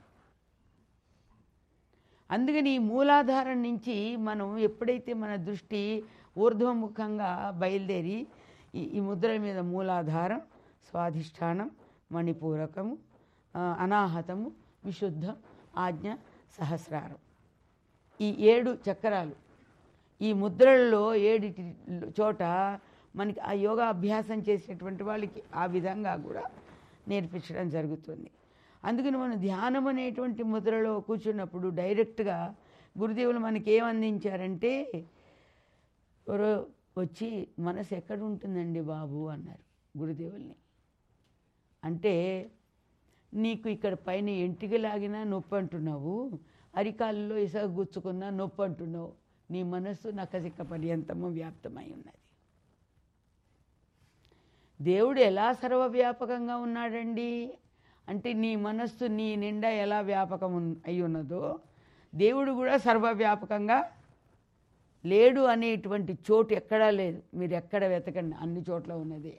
[SPEAKER 1] అందుకని ఈ మూలాధారం నుంచి మనం ఎప్పుడైతే మన దృష్టి ఊర్ధ్వముఖంగా బయలుదేరి ఈ ఈ ముద్రల మీద మూలాధారం స్వాధిష్టానం మణిపూరకము ఆ, అనాహతము విశుద్ధం ఆజ్ఞ సహస్రారం ఈ ఏడు చక్రాలు ఈ ముద్రల్లో ఏడు చోట మనకి ఆ యోగా అభ్యాసం చేసేటువంటి వాళ్ళకి ఆ విధంగా కూడా నేర్పించడం జరుగుతుంది అందుకని మనం ధ్యానం అనేటువంటి ముద్రలో కూర్చున్నప్పుడు డైరెక్ట్గా గురుదేవులు మనకి ఏం అందించారంటే ఎవరో వచ్చి మనసు ఎక్కడ ఉంటుందండి బాబు అన్నారు గురుదేవుల్ని అంటే నీకు ఇక్కడ పైన ఎంటికి లాగినా నొప్పి అంటున్నావు అరికాల్లో ఇసగ గుచ్చుకున్నా నొప్పి అంటున్నావు నీ మనస్సు నకసిక్క పర్యంతము వ్యాప్తమై ఉన్నది దేవుడు ఎలా సర్వవ్యాపకంగా ఉన్నాడండి అంటే నీ మనస్సు నీ నిండా ఎలా వ్యాపకం ఉన్- అయి ఉన్నదో దేవుడు కూడా సర్వవ్యాపకంగా లేడు అనేటువంటి చోటు ఎక్కడా లేదు మీరు ఎక్కడ వెతకండి అన్ని చోట్ల ఉన్నది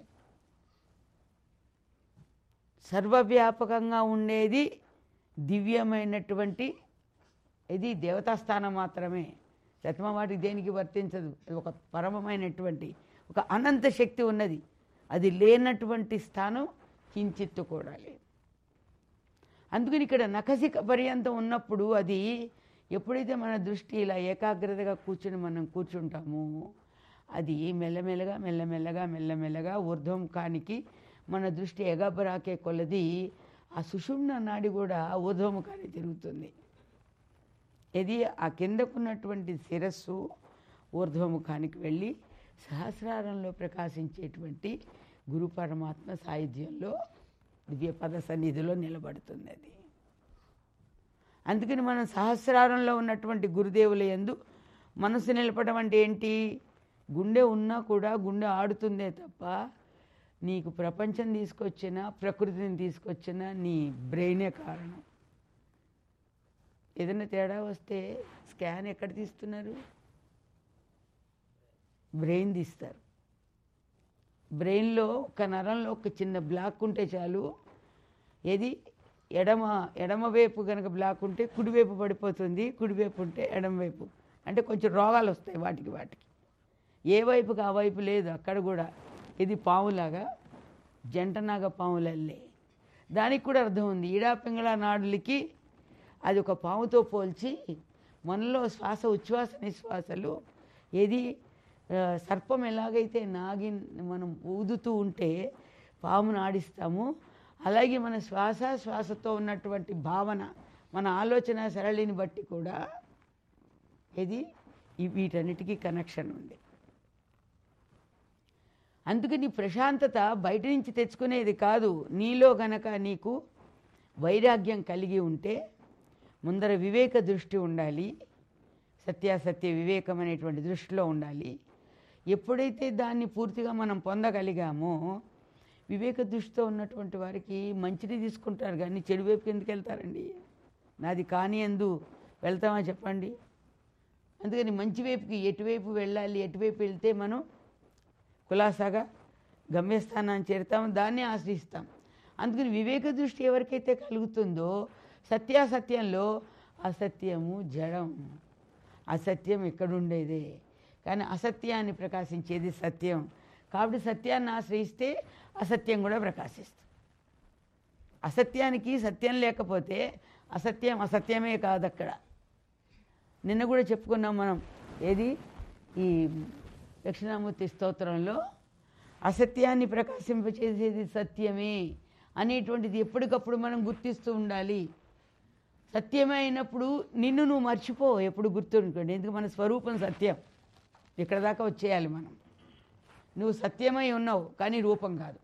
[SPEAKER 1] సర్వవ్యాపకంగా ఉండేది దివ్యమైనటువంటి ఇది దేవతాస్థానం మాత్రమే శతమ వాటికి దేనికి వర్తించదు అది ఒక పరమమైనటువంటి ఒక అనంత శక్తి ఉన్నది అది లేనటువంటి స్థానం కించిత్తు కూడా లేదు అందుకని ఇక్కడ నఖసిక పర్యంతం ఉన్నప్పుడు అది ఎప్పుడైతే మన దృష్టి ఇలా ఏకాగ్రతగా కూర్చుని మనం కూర్చుంటామో అది మెల్లమెల్లగా మెల్లమెల్లగా మెల్లమెల్లగా ఊర్ధ్వముఖానికి మన దృష్టి ఎగబరాకే కొలది ఆ సుషుమ్న నాడి కూడా ఊర్ధ్వముఖానికి తిరుగుతుంది ఇది ఆ కిందకున్నటువంటి శిరస్సు ఊర్ధ్వముఖానికి వెళ్ళి సహస్రారంలో ప్రకాశించేటువంటి గురు పరమాత్మ సాయుధ్యంలో దివ్య పద సన్నిధిలో నిలబడుతుంది అది అందుకని మనం సహస్రారంలో ఉన్నటువంటి గురుదేవుల యందు మనసు నిలపడం అంటే ఏంటి గుండె ఉన్నా కూడా గుండె ఆడుతుందే తప్ప నీకు ప్రపంచం తీసుకొచ్చిన ప్రకృతిని తీసుకొచ్చిన నీ బ్రెయినే కారణం ఏదైనా తేడా వస్తే స్కాన్ ఎక్కడ తీస్తున్నారు బ్రెయిన్ తీస్తారు బ్రెయిన్లో ఒక నరంలో ఒక చిన్న బ్లాక్ ఉంటే చాలు ఏది ఎడమ ఎడమ వైపు కనుక బ్లాక్ ఉంటే కుడివైపు పడిపోతుంది కుడివైపు ఉంటే ఎడమ వైపు అంటే కొంచెం రోగాలు వస్తాయి వాటికి వాటికి ఏ వైపుకి ఆ వైపు లేదు అక్కడ కూడా ఇది పాములాగా జంటనాగ పాములల్లే దానికి కూడా అర్థం ఉంది ఈడా పింగళ నాడులకి అది ఒక పాముతో పోల్చి మనలో శ్వాస ఉచ్ఛ్వాస నిశ్వాసలు ఏది ఆ, సర్పం ఎలాగైతే నాగి మనం ఊదుతూ ఉంటే పామును ఆడిస్తాము అలాగే మన శ్వాస శ్వాసతో ఉన్నటువంటి భావన మన ఆలోచన సరళిని బట్టి కూడా ఇది ఈ వీటన్నిటికీ కనెక్షన్ ఉంది అందుకని ప్రశాంతత బయట నుంచి తెచ్చుకునేది కాదు నీలో గనక నీకు వైరాగ్యం కలిగి ఉంటే ముందర వివేక దృష్టి ఉండాలి సత్యాసత్య వివేకం అనేటువంటి దృష్టిలో ఉండాలి ఎప్పుడైతే దాన్ని పూర్తిగా మనం పొందగలిగామో వివేక దృష్టితో ఉన్నటువంటి వారికి మంచిని తీసుకుంటారు కానీ చెడు వైపు ఎందుకు వెళ్తారండి నాది కాని ఎందు వెళ్తామా చెప్పండి అందుకని మంచి వైపుకి ఎటువైపు వెళ్ళాలి ఎటువైపు వెళ్తే మనం కులాసాగా గమ్యస్థానాన్ని చేరుతాం దాన్ని ఆశ్రయిస్తాం అందుకని వివేక దృష్టి ఎవరికైతే కలుగుతుందో సత్యాసత్యంలో అసత్యము జడం అసత్యం ఎక్కడుండేదే కానీ అసత్యాన్ని ప్రకాశించేది సత్యం కాబట్టి సత్యాన్ని ఆశ్రయిస్తే అసత్యం కూడా ప్రకాశిస్తుంది అసత్యానికి సత్యం లేకపోతే అసత్యం అసత్యమే కాదు అక్కడ నిన్న కూడా చెప్పుకున్నాం మనం ఏది ఈ దక్షిణామూర్తి స్తోత్రంలో అసత్యాన్ని ప్రకాశింపచేసేది సత్యమే అనేటువంటిది ఎప్పటికప్పుడు మనం గుర్తిస్తూ ఉండాలి సత్యమే అయినప్పుడు నిన్ను నువ్వు మర్చిపో ఎప్పుడు గుర్తుండుకోండి ఎందుకు మన స్వరూపం సత్యం ఇక్కడ దాకా వచ్చేయాలి మనం నువ్వు సత్యమై ఉన్నావు కానీ రూపం కాదు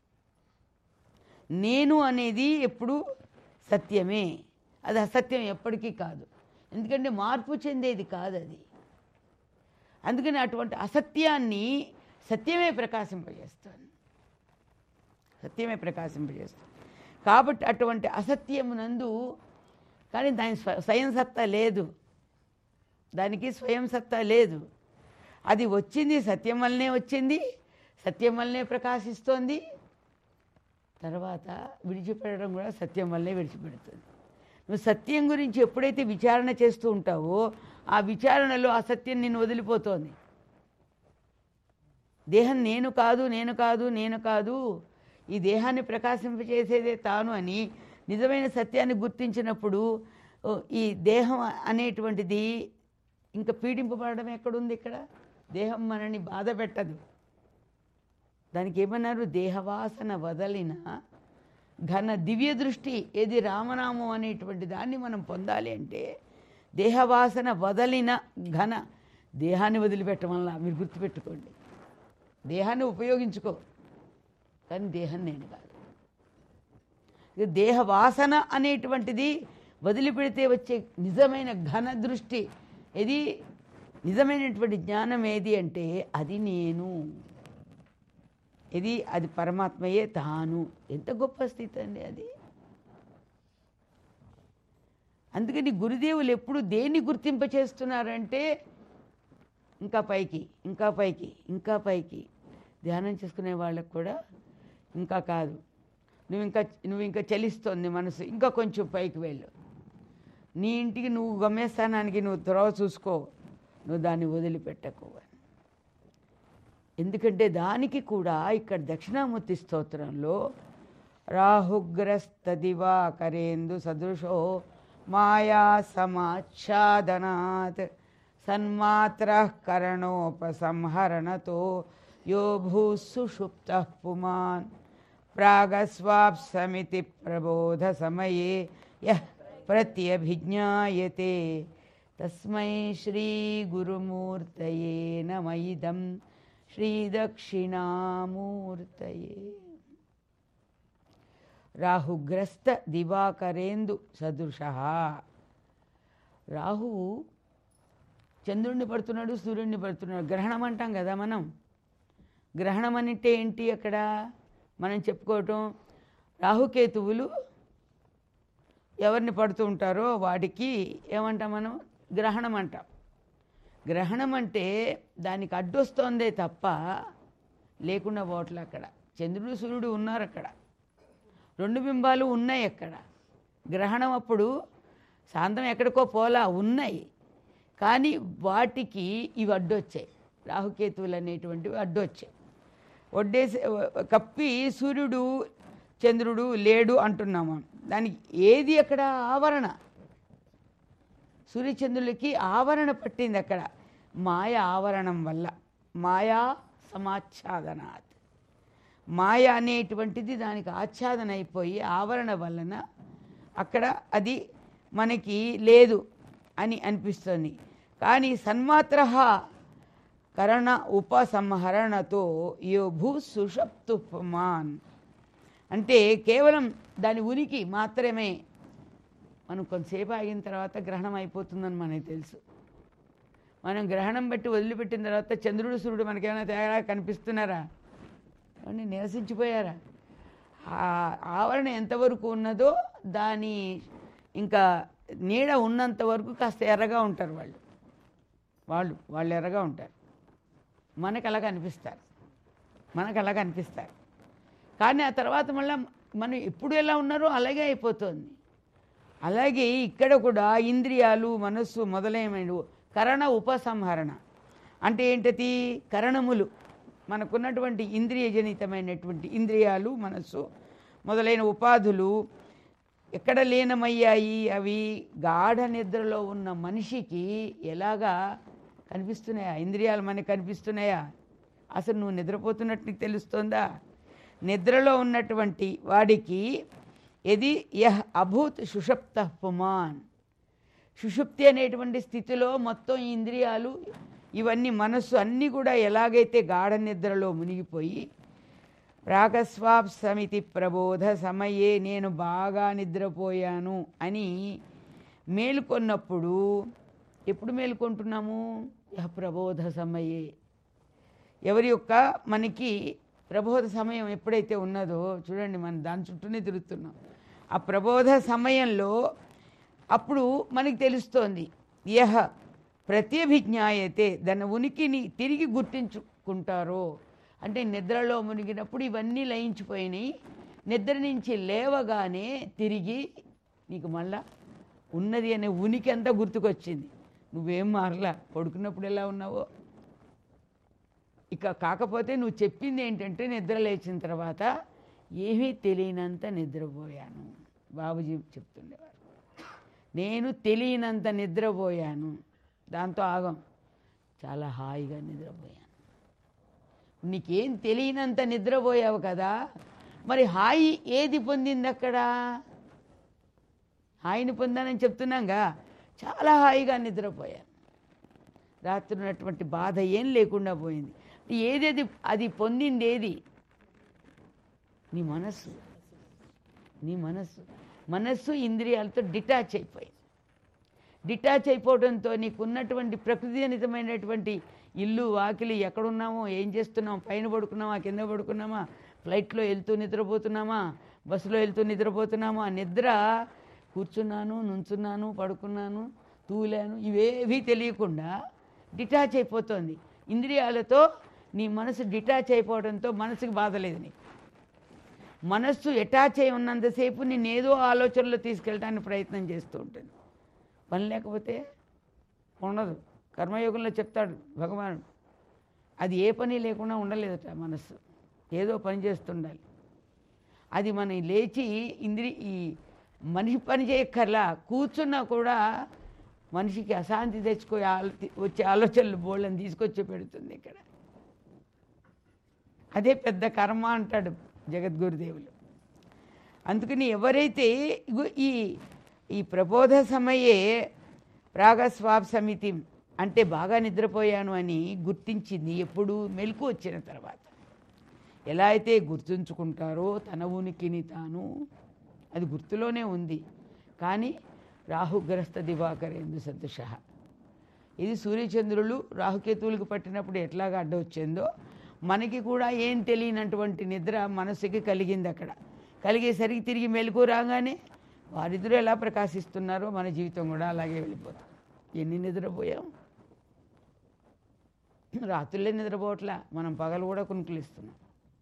[SPEAKER 1] నేను అనేది ఎప్పుడు సత్యమే అది అసత్యం ఎప్పటికీ కాదు ఎందుకంటే మార్పు చెందేది కాదు అది అందుకని అటువంటి అసత్యాన్ని సత్యమే ప్రకాశింపజేస్తుంది సత్యమే ప్రకాశింపజేస్తుంది కాబట్టి అటువంటి అసత్యమునందు కానీ దాని స్వ స్వయం సత్తా లేదు దానికి స్వయం సత్తా లేదు అది వచ్చింది సత్యం వల్లనే వచ్చింది సత్యం వల్లనే ప్రకాశిస్తోంది తర్వాత విడిచిపెట్టడం కూడా సత్యం వల్లనే విడిచిపెడుతుంది నువ్వు సత్యం గురించి ఎప్పుడైతే విచారణ చేస్తూ ఉంటావో ఆ విచారణలో ఆ సత్యం నిన్ను వదిలిపోతోంది దేహం నేను కాదు నేను కాదు నేను కాదు ఈ దేహాన్ని ప్రకాశింపచేసేదే తాను అని నిజమైన సత్యాన్ని గుర్తించినప్పుడు ఓ, ఈ దేహం అనేటువంటిది ఇంకా పీడింపబడడం ఎక్కడుంది ఇక్కడ దేహం మనని బాధ పెట్టదు దానికి ఏమన్నారు దేహవాసన వదలిన ఘన దివ్య దృష్టి ఏది రామనామం అనేటువంటి దాన్ని మనం పొందాలి అంటే దేహవాసన వదలిన ఘన దేహాన్ని వదిలిపెట్టడం వల్ల మీరు గుర్తుపెట్టుకోండి దేహాన్ని ఉపయోగించుకో కానీ దేహం నేను కాదు ఇక దేహ వాసన అనేటువంటిది వదిలిపెడితే వచ్చే నిజమైన ఘన దృష్టి ఇది నిజమైనటువంటి జ్ఞానం ఏది అంటే అది నేను ఇది అది పరమాత్మయే తాను ఎంత గొప్ప స్థితి అండి అది అందుకని గురుదేవులు ఎప్పుడు దేన్ని గుర్తింప చేస్తున్నారంటే ఇంకా పైకి ఇంకా పైకి ఇంకా పైకి ధ్యానం చేసుకునే వాళ్ళకు కూడా ఇంకా కాదు నువ్వు ఇంకా నువ్వు ఇంకా చలిస్తోంది మనసు ఇంకా కొంచెం పైకి వెళ్ళు నీ ఇంటికి నువ్వు గమ్యస్థానానికి నువ్వు త్వరవ చూసుకో నువ్వు దాన్ని వదిలిపెట్టకు అని ఎందుకంటే దానికి కూడా ఇక్కడ దక్షిణామూర్తి స్తోత్రంలో రాహుగ్రస్త దివాకరేందు సదృశో మాయా సమాచ్ఛాదనాత్ సన్మాత్ర కరణోపసంహరణతో యో భూసుషుప్త పుమాన్ ప్రాగస్వాప్సమితి ప్రబోధ సమయే యః ప్రత్యభిజ్ఞాయతే తస్మై శ్రీ గురుమూర్తయే నమ ఇదం శ్రీ దక్షిణామూర్తయే రాహుగ్రస్త దివాకరేందు సదృశ రాహువు చంద్రుడిని పడుతున్నాడు సూర్యుడిని పడుతున్నాడు గ్రహణం అంటాం కదా మనం గ్రహణం అంటే ఏంటి అక్కడ మనం చెప్పుకోవటం రాహుకేతువులు ఎవరిని పడుతూ ఉంటారో వాడికి ఏమంటాం మనం గ్రహణం అంటాం గ్రహణం అంటే దానికి అడ్డొస్తోందే తప్ప లేకుండా పోవట్లే అక్కడ చంద్రుడు సూర్యుడు ఉన్నారు అక్కడ రెండు బింబాలు ఉన్నాయి అక్కడ గ్రహణం అప్పుడు సాంతం ఎక్కడికో పోలా ఉన్నాయి కానీ వాటికి ఇవి అడ్డొచ్చాయి రాహుకేతువులు అనేటువంటివి అడ్డొచ్చాయి వడ్డేసి కప్పి సూర్యుడు చంద్రుడు లేడు అంటున్నాము దానికి ఏది అక్కడ ఆవరణ సూర్యచంద్రులకి ఆవరణ పట్టింది అక్కడ మాయ ఆవరణం వల్ల మాయా సమాచ్ఛాదనాత్ మాయ అనేటువంటిది దానికి ఆచ్ఛాదన అయిపోయి ఆవరణ వలన అక్కడ అది మనకి లేదు అని అనిపిస్తుంది కానీ సన్మాత్ర కరణ ఉపసంహరణతో యో భూ సుషప్తుపమాన్ అంటే కేవలం దాని ఉనికి మాత్రమే మనం కొంతసేపు ఆగిన తర్వాత గ్రహణం అయిపోతుందని మనకి తెలుసు మనం గ్రహణం బట్టి వదిలిపెట్టిన తర్వాత చంద్రుడు సూర్యుడు మనకేమైనా తేడా కనిపిస్తున్నారా అని నిరసించిపోయారా ఆ ఆవరణ ఎంతవరకు ఉన్నదో దాని ఇంకా నీడ ఉన్నంత వరకు కాస్త ఎర్రగా ఉంటారు వాళ్ళు వాళ్ళు వాళ్ళు ఎర్రగా ఉంటారు మనకు అలా కనిపిస్తారు మనకు అలా కనిపిస్తారు కానీ ఆ తర్వాత మళ్ళీ మనం ఎప్పుడు ఎలా ఉన్నారో అలాగే అయిపోతుంది అలాగే ఇక్కడ కూడా ఇంద్రియాలు మనస్సు మొదలైనవి కరణ ఉపసంహరణ అంటే ఏంటది కరణములు మనకున్నటువంటి ఇంద్రియజనితమైనటువంటి ఇంద్రియాలు మనస్సు మొదలైన ఉపాధులు ఎక్కడ లీనమయ్యాయి అవి గాఢ నిద్రలో ఉన్న మనిషికి ఎలాగా కనిపిస్తున్నాయా ఇంద్రియాలు మనకి కనిపిస్తున్నాయా అసలు నువ్వు నిద్రపోతున్నట్టు నీకు తెలుస్తోందా నిద్రలో ఉన్నటువంటి వాడికి ఇది యహ్ అభూత్ సుషప్త పుమాన్ సుషుప్తి అనేటువంటి స్థితిలో మొత్తం ఈ ఇంద్రియాలు ఇవన్నీ మనస్సు అన్నీ కూడా ఎలాగైతే గాఢ నిద్రలో మునిగిపోయి ప్రాగస్వాప్ సమితి ప్రబోధ సమయే నేను బాగా నిద్రపోయాను అని మేలుకొన్నప్పుడు ఎప్పుడు మేలుకుంటున్నాము యహ ప్రబోధ సమయే ఎవరి యొక్క మనకి ప్రబోధ సమయం ఎప్పుడైతే ఉన్నదో చూడండి మనం దాని చుట్టూనే తిరుగుతున్నాం ఆ ప్రబోధ సమయంలో అప్పుడు మనకి తెలుస్తోంది యహ ప్రత్యభిజ్ఞాయతే దాని ఉనికిని తిరిగి గుర్తించుకుంటారో అంటే నిద్రలో మునిగినప్పుడు ఇవన్నీ లయించిపోయినాయి నిద్ర నుంచి లేవగానే తిరిగి నీకు మళ్ళా ఉన్నది అనే ఉనికి అంతా గుర్తుకొచ్చింది నువ్వేం మారలా పడుకున్నప్పుడు ఎలా ఉన్నావో ఇక కాకపోతే నువ్వు చెప్పింది ఏంటంటే నిద్ర లేచిన తర్వాత ఏమీ తెలియనంత నిద్రపోయాను బాబుజీ చెప్తుండేవారు నేను తెలియనంత నిద్రపోయాను దాంతో ఆగం చాలా హాయిగా నిద్రపోయాను నీకేం తెలియనంత నిద్రపోయావు కదా మరి హాయి ఏది పొందింది అక్కడ హాయిని పొందానని చెప్తున్నాగా చాలా హాయిగా నిద్రపోయాను రాత్రి ఉన్నటువంటి బాధ ఏం లేకుండా పోయింది ఏదేది అది పొందింది ఏది నీ మనస్సు నీ మనస్సు మనస్సు ఇంద్రియాలతో డిటాచ్ అయిపోయింది డిటాచ్ అయిపోవడంతో నీకున్నటువంటి ప్రకృతిజనితమైనటువంటి ఇల్లు వాకిలి ఎక్కడున్నామో ఏం చేస్తున్నాం పైన పడుకున్నామా కింద పడుకున్నామా ఫ్లైట్లో వెళ్తూ నిద్రపోతున్నామా బస్సులో వెళ్తూ నిద్రపోతున్నామా నిద్ర కూర్చున్నాను నుంచున్నాను పడుకున్నాను తూలాను ఇవేవి తెలియకుండా డిటాచ్ అయిపోతుంది ఇంద్రియాలతో నీ మనసు డిటాచ్ అయిపోవడంతో మనసుకి బాధ లేదు నీకు మనస్సు అటాచ్ అయి ఉన్నంతసేపు నేను ఏదో ఆలోచనలో తీసుకెళ్ళడానికి ప్రయత్నం చేస్తూ ఉంటుంది పని లేకపోతే ఉండదు కర్మయోగంలో చెప్తాడు భగవానుడు అది ఏ పని లేకుండా ఉండలేదట మనస్సు ఏదో పని చేస్తుండాలి అది మనం లేచి ఇంద్రి ఈ మనిషి పని చేయక్కర్లా కూర్చున్నా కూడా మనిషికి అశాంతి తెచ్చుకో ఆలో వచ్చే ఆలోచనలు బోళ్ళని తీసుకొచ్చి పెడుతుంది ఇక్కడ అదే పెద్ద కర్మ అంటాడు జగద్గురుదేవులు అందుకని ఎవరైతే ఇగో ఈ ఈ ప్రబోధ సమయే ప్రాగస్వాప్ సమితి అంటే బాగా నిద్రపోయాను అని గుర్తించింది ఎప్పుడు మెలకు వచ్చిన తర్వాత ఎలా అయితే గుర్తుంచుకుంటారో తన ఉనికిని తాను అది గుర్తులోనే ఉంది కానీ రాహుగ్రస్త దివాకరేందు సదృశ ఇది సూర్యచంద్రులు రాహుకేతువులకు పట్టినప్పుడు ఎట్లాగా అడ్డు వచ్చిందో మనకి కూడా ఏం తెలియనటువంటి నిద్ర మనసుకి కలిగింది అక్కడ కలిగేసరికి తిరిగి మెలకు రాగానే వారిద్దరూ ఎలా ప్రకాశిస్తున్నారో మన జీవితం కూడా అలాగే వెళ్ళిపోతుంది ఎన్ని నిద్రపోయాం రాత్రులే నిద్రపోవట్లా మనం పగలు కూడా కునుకులిస్తున్నాం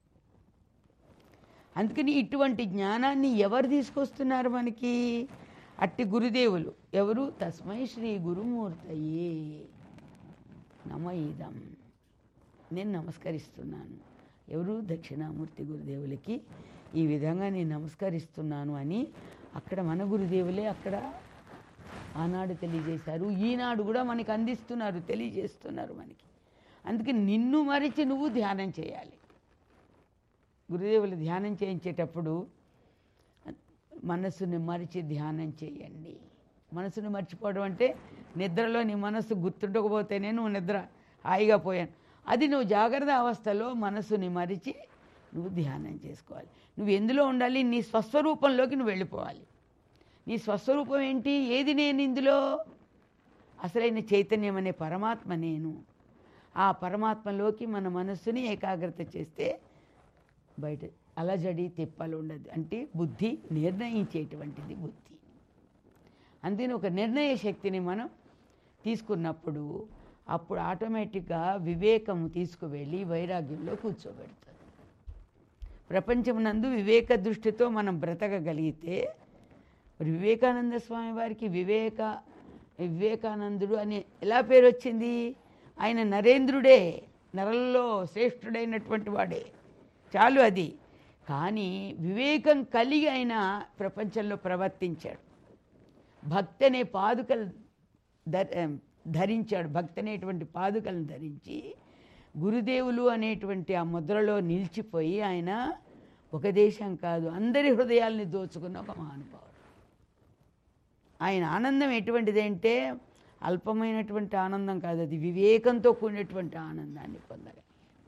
[SPEAKER 1] అందుకని ఇటువంటి జ్ఞానాన్ని ఎవరు తీసుకొస్తున్నారు మనకి అట్టి గురుదేవులు ఎవరు తస్మై శ్రీ గురుమూర్తయే నమ ఇదం నేను నమస్కరిస్తున్నాను ఎవరు దక్షిణామూర్తి గురుదేవులకి ఈ విధంగా నేను నమస్కరిస్తున్నాను అని అక్కడ మన గురుదేవులే అక్కడ ఆనాడు తెలియజేశారు ఈనాడు కూడా మనకి అందిస్తున్నారు తెలియజేస్తున్నారు మనకి అందుకే నిన్ను మరిచి నువ్వు ధ్యానం చేయాలి గురుదేవులు ధ్యానం చేయించేటప్పుడు మనసుని మరిచి ధ్యానం చేయండి మనసును మర్చిపోవడం అంటే నిద్రలో నీ మనసు గుర్తుండకపోతేనే నువ్వు నిద్ర హాయిగా పోయాను అది నువ్వు జాగ్రత్త అవస్థలో మనసుని మరిచి నువ్వు ధ్యానం చేసుకోవాలి నువ్వు ఎందులో ఉండాలి నీ స్వస్వరూపంలోకి నువ్వు వెళ్ళిపోవాలి నీ స్వస్వరూపం ఏంటి ఏది నేను ఇందులో అసలైన చైతన్యం అనే పరమాత్మ నేను ఆ పరమాత్మలోకి మన మనస్సుని ఏకాగ్రత చేస్తే బయట అలజడి తిప్పలు ఉండదు అంటే బుద్ధి నిర్ణయించేటువంటిది బుద్ధి అందుకని ఒక నిర్ణయ శక్తిని మనం తీసుకున్నప్పుడు అప్పుడు ఆటోమేటిక్గా వివేకము తీసుకువెళ్ళి వైరాగ్యంలో కూర్చోబెడుతుంది ప్రపంచమునందు వివేక దృష్టితో మనం బ్రతకగలిగితే మరి వివేకానంద స్వామి వారికి వివేక వివేకానందుడు అని ఎలా పేరు వచ్చింది ఆయన నరేంద్రుడే నరల్లో శ్రేష్ఠుడైనటువంటి వాడే చాలు అది కానీ వివేకం కలిగి ఆయన ప్రపంచంలో ప్రవర్తించాడు భక్తి అనే పాదుకలు ధ- ధరించాడు భక్తి అనేటువంటి పాదుకలను ధరించి గురుదేవులు అనేటువంటి ఆ ముద్రలో నిలిచిపోయి ఆయన ఒక దేశం కాదు అందరి హృదయాల్ని దోచుకున్న ఒక మహానుభావుడు ఆయన ఆనందం ఎటువంటిది అంటే అల్పమైనటువంటి ఆనందం కాదు అది వివేకంతో కూడినటువంటి ఆనందాన్ని పొందగలి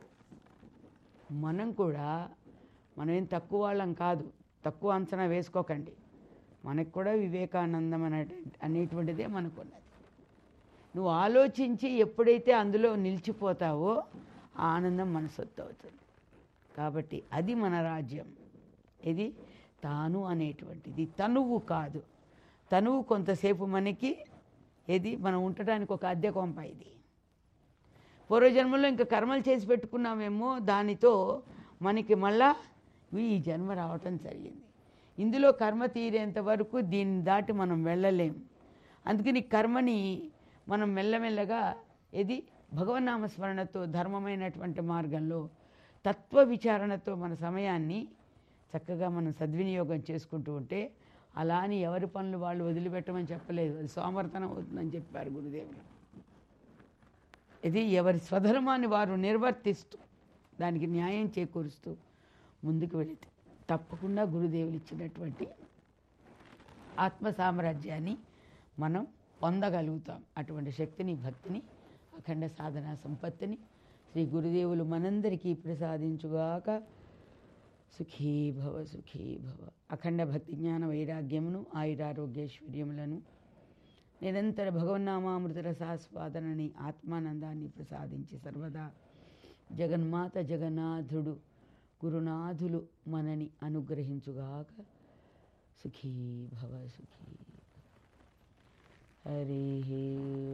[SPEAKER 1] మనం కూడా మనం ఏం తక్కువ వాళ్ళం కాదు తక్కువ అంచనా వేసుకోకండి మనకు కూడా వివేకానందం అనే అనేటువంటిదే మనకున్నది నువ్వు ఆలోచించి ఎప్పుడైతే అందులో నిలిచిపోతావో ఆ ఆనందం మన సొత్తు అవుతుంది కాబట్టి అది మన రాజ్యం ఇది తాను అనేటువంటిది తనువు కాదు తనువు కొంతసేపు మనకి ఏది మనం ఉండటానికి ఒక అద్దె కొంప ఇది పూర్వజన్మలో ఇంకా కర్మలు చేసి పెట్టుకున్నామేమో దానితో మనకి మళ్ళా ఈ జన్మ రావటం జరిగింది ఇందులో కర్మ తీరేంత వరకు దీన్ని దాటి మనం వెళ్ళలేం అందుకని కర్మని మనం మెల్లమెల్లగా ఇది భగవన్నామ స్మరణతో ధర్మమైనటువంటి మార్గంలో తత్వ విచారణతో మన సమయాన్ని చక్కగా మనం సద్వినియోగం చేసుకుంటూ ఉంటే అలా అని ఎవరి పనులు వాళ్ళు వదిలిపెట్టమని చెప్పలేదు అది సోమర్తనం అవుతుందని చెప్పారు గురుదేవులు ఇది ఎవరి స్వధర్మాన్ని వారు నిర్వర్తిస్తూ దానికి న్యాయం చేకూరుస్తూ ముందుకు వెళితే తప్పకుండా గురుదేవులు ఇచ్చినటువంటి ఆత్మ సామ్రాజ్యాన్ని మనం పొందగలుగుతాం అటువంటి శక్తిని భక్తిని అఖండ సాధన సంపత్తిని శ్రీ గురుదేవులు మనందరికీ ప్రసాదించుగాక సుఖీ భవ సుఖీ భవ అఖండ భక్తి జ్ఞాన వైరాగ్యమును ఆయురారోగ్యైశ్వర్యములను నిరంతర భగవన్నామామృత రసాస్వాదనని ఆత్మానందాన్ని ప్రసాదించి సర్వదా జగన్మాత జగన్నాథుడు గురునాథులు మనని అనుగ్రహించుగాక సుఖీ భవ సుఖీ హరి